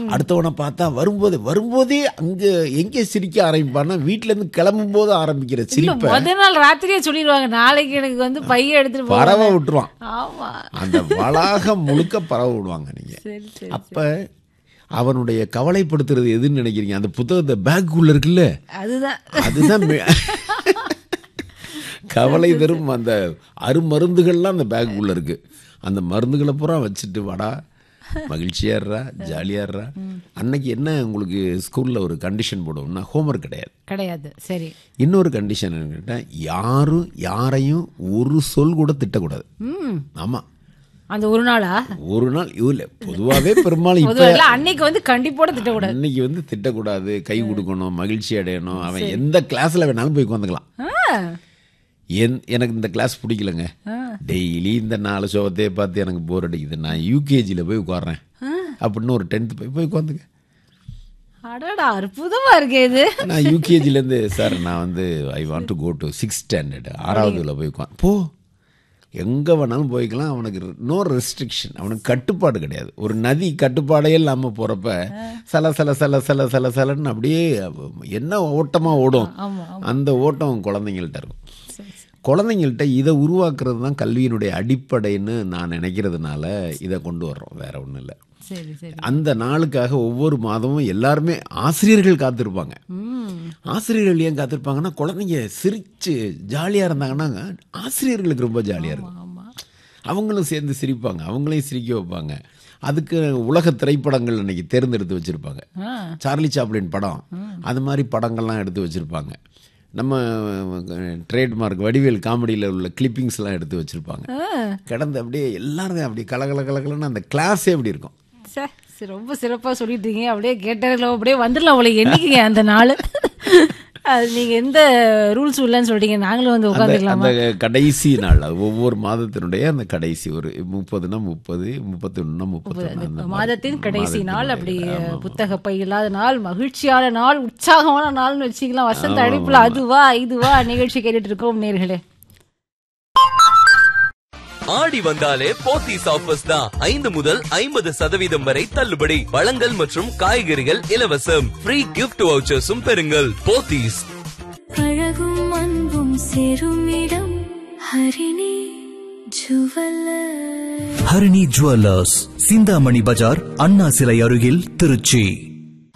அடுத்தவனை பார்த்தா வரும்போது வரும்போதே அங்க எங்க சிரிக்க ஆரம்பிப்பான்னா வீட்ல இருந்து கிளம்பும் போது ஆரம்பிக்கிற இல்ல சிரிப்பை முத நாள் ராத்திரியே சொல்லிடுவாங்க நாளைக்கு எனக்கு வந்து பைய எடுத்துட்டு போவாங்க பறவை விட்டுருவான் ஆமா அந்த வளாகம் முழுக்க பறவை விடுவாங்க நீங்க சரி சரி அப்ப அவனுடைய கவலைப்படுத்துறது எதுன்னு நினைக்கிறீங்க அந்த புத்தகத்தை பேக்குள்ள இருக்குல்ல அதுதான் அதுதான் மே- கவலை தரும் அந்த அருமருந்துகள்லாம் அந்த பேக் உள்ள இருக்கு அந்த மருந்துகளை பூரா வச்சுட்டு வாடா மகிழ்ச்சியா இருறா ஜாலியா இருறா அன்னைக்கு என்ன உங்களுக்கு ஸ்கூல்ல ஒரு கண்டிஷன் போடுவோம்னா ஹோம்ஒர்க் கிடையாது கிடையாது சரி இன்னொரு கண்டிஷன் கேட்டால் யாரும் யாரையும் ஒரு சொல் கூட திட்டக்கூடாது ம் ஆமா அந்த ஒரு நாளா ஒரு நாள் இல்ல பொதுவாகவே பெரும்பாலும் இப்போ பொதுவாக அன்னைக்கு வந்து கண்டிப்போட திட்டக்கூடாது அன்னைக்கு வந்து திட்டக்கூடாது கை கொடுக்கணும் மகிழ்ச்சி அடையணும் அவன் எந்த கிளாஸ்ல வேணாலும் போய் உட்காந்துக்கலாம் ஆ, என் எனக்கு இந்த கிளாஸ் பிடிக்கலங்க டெய்லி இந்த நாலு சோகத்தையே பார்த்து எனக்கு போர் அடிக்குது நான் யூகேஜியில் போய் உட்கார்றேன் அப்படின்னு ஒரு டென்த்து போய் போய் உட்காந்துக்க அடடா அற்புதமா இருக்கே இது நான் யூகேஜிலேருந்து சார் நான் வந்து I want to go to six standard ஆறாவதுல போய் உட்காந்து போ எங்கே வேணாலும் போய்க்கலாம் அவனுக்கு நோ ரெஸ்ட்ரிக்ஷன் அவனுக்கு கட்டுப்பாடு கிடையாது ஒரு நதி கட்டுப்பாடே இல்லாமல் போகிறப்ப சல சல சல சல சல சலன்னு அப்படியே என்ன ஓட்டமாக ஓடும் ஆமா அந்த ஓட்டம் குழந்தைங்கள்ட்ட இருக்கும் குழந்தைங்கள்ட்ட இதை உருவாக்குறது தான் கல்வியினுடைய அடிப்படைன்னு நான் நினைக்கிறதுனால இதை கொண்டு வர்றோம் வேற ஒன்றும் இல்லை சரி சரி அந்த நாளுக்காக ஒவ்வொரு மாதமும் எல்லாருமே ஆசிரியர்கள் காத்திருப்பாங்க ம் ஆசிரியர்கள் ஏன் காத்திருப்பாங்கன்னா குழந்தைங்க சிரிச்சு ஜாலியாக இருந்தாங்கன்னா ஆசிரியர்களுக்கு ரொம்ப ஜாலியாக இருக்கும் ஆமா அவங்களும் சேர்ந்து சிரிப்பாங்க அவங்களையும் சிரிக்க வைப்பாங்க அதுக்கு உலக திரைப்படங்கள் இன்னைக்கு தேர்ந்தெடுத்து வச்சுருப்பாங்க ஆ சார்லி சாப்ளின் படம் அது மாதிரி படங்கள்லாம் எடுத்து வச்சுருப்பாங்க நம்ம ட்ரேட்மார்க் வடிவேல் காமெடியில் உள்ள கிளிப்பிங்ஸ்லாம் எடுத்து வச்சுருப்பாங்க கிடந்து அப்படியே எல்லாரும் அப்படியே கலகல கலகலன்னு அந்த கிளாஸே அப்படி இருக்கும் சே சரி, ரொம்ப சிறப்பா சொல்லிட்டீங்க அப்படியே கேட்டதில் அப்படியே வந்துடலாம் அவளை என்னைக்குங்க அந்த நாள் அது நீங்க எந்த ரூல்ஸ் இல்லைன்னு சொல்லிட்டீங்க நாங்களும் வந்து அந்த உட்காந்துக்கலாமா அந்த கடைசி நாள் அது ஒவ்வொரு மாதத்தினுடைய அந்த கடைசி ஒரு முப்பதுனா முப்பது முப்பத்தி ஒன்றுனா முப்பத்தி மாதத்தின் கடைசி நாள் அப்படி புத்தக பை இல்லாத நாள் மகிழ்ச்சியான நாள் உற்சாகமான நாள்னு வச்சுக்கலாம் வசந்த அழைப்புல அதுவா இதுவா நிகழ்ச்சி கேட்டுட்டு இருக்கோம் நேர்களே ஆடி வந்தாலே போத்தீஸ் ஆஃபர்ஸ் தான் ஐந்து முதல் ஐம்பது சதவீதம் வரை தள்ளுபடி பழங்கள் மற்றும் காய்கறிகள் இலவசம் ஃப்ரீ கிஃப்ட் வவுச்சர்ஸும் பெறுங்கள் போத்தீஸ் அழகும் அன்பும் சேரும் இடம் ஹரிணி ஜுவல்லர் ஹரிணி ஜுவல்லர்ஸ் சிந்தாமணி பஜார் அண்ணா சிலை அருகில் திருச்சி